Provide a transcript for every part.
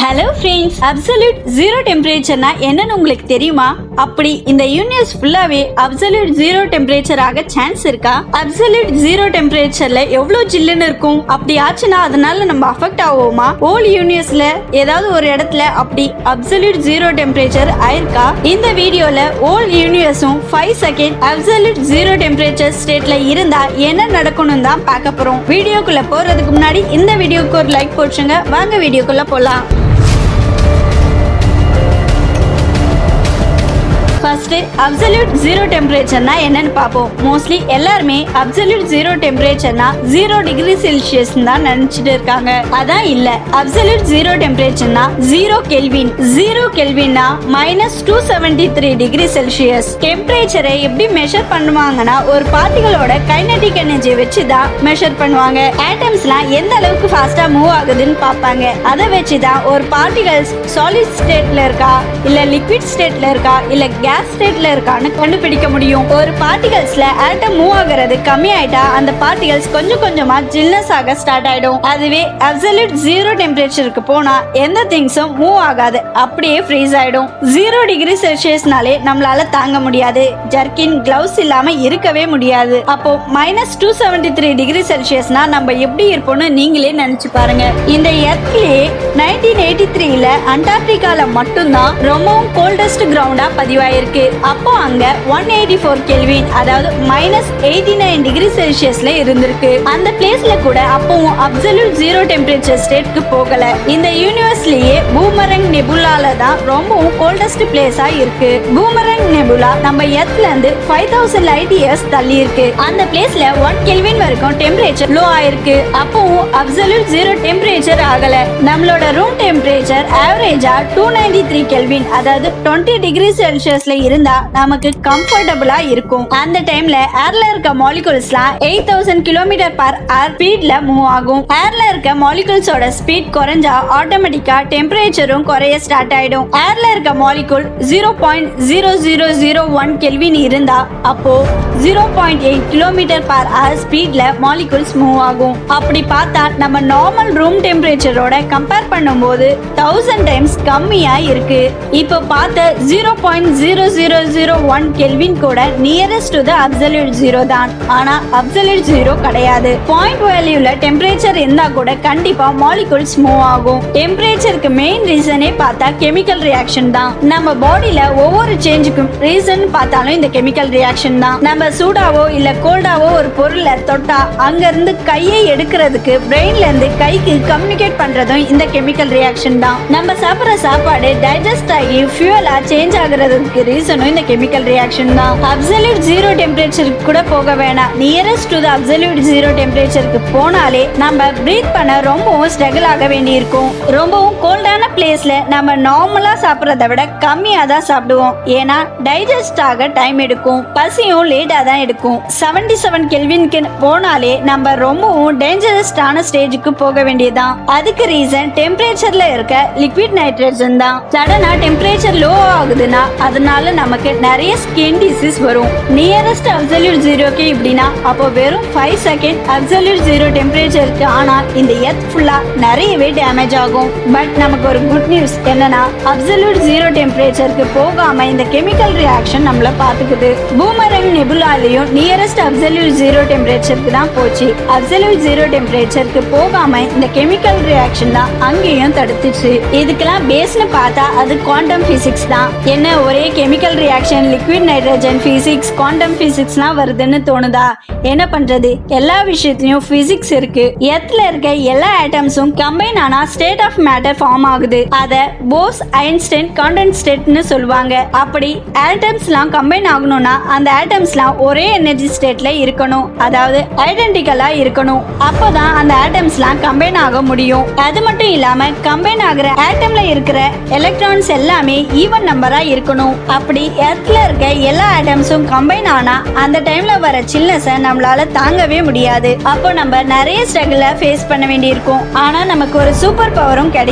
hello friends absolute zero டெம்பரேச்சர்னா என்னன்னு உங்களுக்கு தெரியுமா அப்படி இந்த யூனிவர்ஸ் ஃபுல்லாவே அப்சல்யூட் ஜீரோ டெம்பரேச்சர் ஆக சான்ஸ் இருக்கா அப்சல்யூட் ஜீரோ டெம்பரேச்சர்ல எவ்வளவு ஜில்லுன்னு இருக்கும் அப்படி ஆச்சுன்னா அதனால நம்ம அஃபெக்ட் ஆவோமா ஓல் யூனிவர்ஸ்ல ஏதாவது ஒரு இடத்துல அப்படி அப்சல்யூட் ஜீரோ டெம்பரேச்சர் ஆயிருக்கா இந்த வீடியோல ஓல் யூனிவர்ஸும் five second absolute zero temperature ஸ்டேட்ல இருந்தா என்ன நடக்கணும் தான் பார்க்க போறோம் வீடியோக்குள்ள போறதுக்கு முன்னாடி இந்த வீடியோக்கு ஒரு லைக் போட்டுருங்க வாங்க வீடியோக்குள்ள போலாம் ஃபர்ஸ்ட் அப்சல்யூட் ஜீரோ டெம்பரேச்சர்னா என்னன்னு பார்ப்போம் மோஸ்ட்லி எல்லாருமே அப்சல்யூட் ஜீரோ டெம்பரேச்சர்னா ஜீரோ டிகிரி செல்சியஸ் தான் நினைச்சிட்டு இருக்காங்க அதான் இல்ல அப்சல்யூட் ஜீரோ டெம்பரேச்சர்னா ஜீரோ கெல்வின் ஜீரோ கெல்வின்னா minus two seventy three degree Celsius டெம்பரேச்சரை எப்படி மெஷர் பண்ணுவாங்கன்னா ஒரு பார்ட்டிகளோட கைனடிக் எனர்ஜி வச்சு தான் மெஷர் பண்ணுவாங்க ஆட்டம்ஸ்லாம் எந்த அளவுக்கு ஃபாஸ்டா மூவ் ஆகுதுன்னு பார்ப்பாங்க அதை வச்சு தான் ஒரு பார்ட்டிகல்ஸ் சாலிட் ஸ்டேட்ல இருக்கா இல்ல லிக்விட் ஸ்டேட்ல இருக்கா இல்ல கேஸ் ஸ்டேட்ல இருக்கான்னு கண்டுபிடிக்க முடியும் ஒரு பார்ட்டிகல்ஸ்ல ஆட்டம் மூவ் ஆகுறது கம்மி ஆயிட்டா அந்த பார்ட்டிகல்ஸ் கொஞ்சம் கொஞ்சமா ஜில்னஸ் ஆக ஸ்டார்ட் ஆயிடும் அதுவே அப்சல்யூட் ஜீரோ டெம்பரேச்சருக்கு போனா எந்த திங்ஸும் மூவ் ஆகாது அப்படியே ஃப்ரீஸ் ஆயிடும் ஜீரோ டிகிரி செல்சியஸ்னாலே நம்மளால தாங்க முடியாது ஜர்க்கின் கிளவுஸ் இல்லாம இருக்கவே முடியாது அப்போ minus two seventy three degree செல்சியஸ்னா நம்ம எப்படி இருப்போம்னு நீங்களே நினைச்சு பாருங்க இந்த எர்த்லயே நைன்டீன் எயிட்டி த்ரீல அண்டார்டிகால மட்டும்தான் ரொம்பவும் கோல்டஸ்ட் கிரவுண்டா பதிவாயிருக்கு அப்போ அங்க ஒன் எயிட்டி ஃபோர் கெல்வின் அதாவது மைனஸ் எயிட்டி நைன் டிகிரி செல்சியஸ்ல இருந்திருக்கு அந்த பிளேஸ்ல கூட அப்பவும் அப்சல்யூட் ஜீரோ டெம்பரேச்சர் ஸ்டேட்க்கு போகல இந்த யூனிவர்ஸ்லயே பூமரங் நெபுலால தான் ரொம்பவும் கோல்டஸ்ட் பிளேஸா இருக்கு பூமரங் நெபுலா நம்ம எர்த்ல இருந்து ஃபைவ் தௌசண்ட் லைட் இயர்ஸ் தள்ளி இருக்கு அந்த பிளேஸ்ல ஒன் கெல்வின் வரைக்கும் டெம்பரேச்சர் லோ ஆயிருக்கு அப்பவும் அப்சல்யூட் ஜீரோ டெம்பரேச்சர் ஆகல நம்மளோட ரூம் டெம்பரேச்சர் ஆவரேஜா டூ நைன்டி த்ரீ கெல்வின் அதாவது டுவெண்ட்டி டிகிரி செல்சியஸ்ல இருந்தா நமக்கு கம்ஃபர்டபுளா இருக்கும் அந்த டைம்ல ஏர்ல இருக்க மாலிகுல்ஸ்லாம் eight thousand kilometre per hour ஸ்பீட்ல மூவ் ஆகும் ஏர்ல இருக்க மாலிகுல்ஸோட ஸ்பீட் குறைஞ்சா ஆட்டோமேட்டிக்கா டெம்பரேச்சரும் குறைய ஸ்டார்ட் ஆயிடும் ஏர்ல இருக்க molecule zero point zero zero zero one kelvin இருந்தா அப்போ zero point eight kilometre per hour ஸ்பீட்ல மாலிகுல்ஸ் மூவ் ஆகும் அப்படி பார்த்தா நம்ம நார்மல் ரூம் டெம்பரேச்சரோட கம்பேர் பண்ணும்போது தௌசண்ட் டைம்ஸ் கம்மியா இருக்கு இப்போ பார்த்த zero point zero zero zero one kelvin கூட nearest to the absolute zero தான் ஆனா அப்சல்யூட் ஜீரோ கிடையாது பாயிண்ட் வேல்யூல டெம்பரேச்சர் இருந்தா கூட கண்டிப்பா மாலிகுல்ஸ் மூவ் ஆகும் டெம்பரேச்சருக்கு மெயின் ரீசனே பார்த்தா கெமிக்கல் ரியாக்ஷன் தான் நம்ம பாடியில ஒவ்வொரு சேஞ்சுக்கும் ரீசன் பார்த்தாலும் இந்த கெமிக்கல் ரியாக்ஷன் தான் நம்ம சூடாவோ இல்ல கோல்டாவோ ஒரு பொருளை தொட்டா அங்க இருந்து கையை எடுக்கிறதுக்கு பிரெயின்ல இருந்து கைக்கு கம்யூனிகேட் பண்றதும் இந்த கெமிக்கல் ரியாக்ஷன் தான் நம்ம சாப்பிடுற சாப்பாடு டைஜஸ்ட் ஆகி ஃபியூலா சேஞ்ச் ஆகுறதுக்கு ரீசனும் இந்த கெமிக்கல் ரியாக்ஷன் தான் அப்சல்யூட் ஜீரோ டெம்பரேச்சருக்கு கூட போக வேணாம் nearest to the absolute zero டெம்பரேச்சருக்கு போனாலே நம்ம பிரீத் பண்ண ரொம்பவும் ஸ்ட்ரகிள் ஆக வேண்டியிருக்கும் ரொம்பவும் கோல்டான பிளேஸ்ல நம்ம நார்மலா சாப்பிட்றத விட கம்மியா தான் சாப்பிடுவோம் ஏன்னா டைஜஸ்ட் ஆக டைம் எடுக்கும் பசியும் லேட்டா தான் எடுக்கும் செவன்டி செவன் கெல்வின்க்கு போனாலே நம்ம ரொம்பவும் டேஞ்சரஸ்டான ஸ்டேஜுக்கு போக வேண்டியதுதான் அதுக்கு ரீசன் டெம்பரேச்சர்ல இருக்க லிக்விட் நைட்ரஜன் தான் சடனா டெம்பரேச்சர் லோ ஆகுதுன்னா அதனால நமக்கு நிறைய ஸ்கின் டிசீஸ் வரும் நியரஸ்ட் அப்சல்யூட் ஜீரோக்கு இப்படின்னா அப்போ வெறும் ஃபைவ் செகண்ட் அப்சல்யூட் ஜீரோ டெம்பரேச்சருக்கு ஆனா இந்த எர்த் ஃபுல்லா நிறையவே டேமேஜ் ஆகும் பட் நமக்கு ஒரு குட் நியூஸ் என்னன்னா அப்சல்யூட் ஜீரோ டெம்பரேச்சருக்கு போகாம இந்த கெமிக்கல் ரியாக்ஷன் நம்மள பாத்துக்குது பூமரங் நெபுலாலையும் நியரஸ்ட் அப்சல்யூட் ஜீரோ டெம்பரேச்சருக்கு தான் போச்சு அப்சல்யூட் ஜீரோ டெம்பரேச்சருக்கு போகாம இந்த கெமிக்கல் ரியாக்ஷன் தான் அங்கேயும் தடுத்துச்சு இதுக்கெல்லாம் பேஸ்னு பார்த்தா அது குவாண்டம் பிசிக்ஸ் தான் என்ன ஒரே chemical reaction liquid nitrogen physics quantum பிசிக்ஸ்லாம் வருதுன்னு தோணுதா என்ன பண்றது எல்லா விஷயத்திலயும் பிசிக்ஸ் இருக்கு எர்த்ல இருக்க எல்லா ஆட்டம்ஸும் கம்பைன் ஆனா ஸ்டேட் ஆஃப் மேட்டர் ஃபார்ம் ஆகுது அத போஸ் ஐன்ஸ்டைன் காண்டன் ஸ்டேட்னு சொல்லுவாங்க அப்படி ஆட்டம்ஸ்லாம் கம்பைன் ஆகணும்னா அந்த ஆட்டம்ஸ்லாம் ஒரே எனர்ஜி ஸ்டேட்ல இருக்கணும் அதாவது ஐடென்டிக்கலா இருக்கணும் அப்போதான் அந்த ஆட்டம்ஸ்லாம் கம்பைன் ஆக முடியும் அது மட்டும் இல்லாம கம்பைன் ஆகுற ஆட்டம்ல இருக்கிற எலக்ட்ரான்ஸ் எல்லாமே ஈவன் நம்பரா இருக்கணும் அப்படி எர்த்ல இருக்க எல்லா ஆட்டம்ஸும் கம்பைன் ஆனா அந்த டைம்ல வர சில்னஸை நம்மளால தாங்கவே முடியாது அப்போ நம்ம நிறைய ஸ்ட்ரகிள ஃபேஸ் பண்ண வேண்டியிருக்கும் ஆனா நமக்கு ஒரு சூப்பர் பவரும் கிடைக்கும்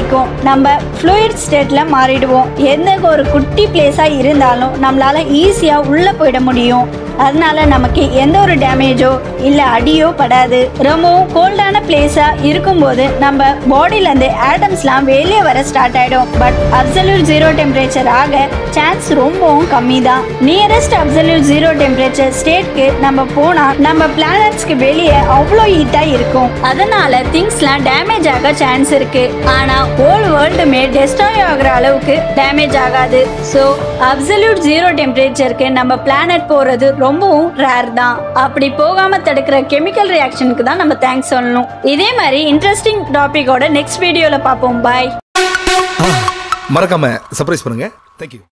நம்ம ஃப்ளூயிட் ஸ்டேட்ல மாறிடுவோம் எந்த ஒரு குட்டி பிளேஸா இருந்தாலும் நம்மளால ஈஸியா உள்ள போயிட முடியும் அதனால நமக்கு எந்த ஒரு டேமேஜோ இல்ல அடியோ படாது ரொம்பவும் கோல்டான பிளேஸா இருக்கும்போது நம்ம பாடியில இருந்து ஆட்டம்ஸ்லாம் வெளியே வர ஸ்டார்ட் ஆயிடும் பட் அப்சல்யூட் ஜீரோ டெம்பரேச்சர் ஆக சான்ஸ் ரொம்பவும் கம்மி தான் நியரஸ்ட் அப்சல்யூட் ஜீரோ டெம்பரேச்சர் ஸ்டேட்க்கு நம்ம போனா நம்ம பிளானட்ஸ்க்கு வெளியே அவ்வளோ ஹீட்டா இருக்கும் அதனால திங்ஸ்லாம் டேமேஜ் ஆக சான்ஸ் இருக்கு ஆனா ஹோல் வேர்ல்டுமே டெஸ்ட்ராய் ஆகுற அளவுக்கு டேமேஜ் ஆகாது ஸோ அப்சல்யூட் ஜீரோ டெம்பரேச்சருக்கு நம்ம பிளானட் போறது ரொம்பவும் ரேர் தான் அப்படி போகாம தடுக்கிற கெமிக்கல் ரியாக்ஷனுக்கு தான் நம்ம தேங்க்ஸ் சொல்லணும் இதே மாதிரி இன்ட்ரெஸ்டிங் டாபிக்கோட நெக்ஸ்ட் வீடியோல பார்ப்போம் பாய் மறக்காம சர்ப்ரைஸ் பண்ணுங்க தேங்க்யூ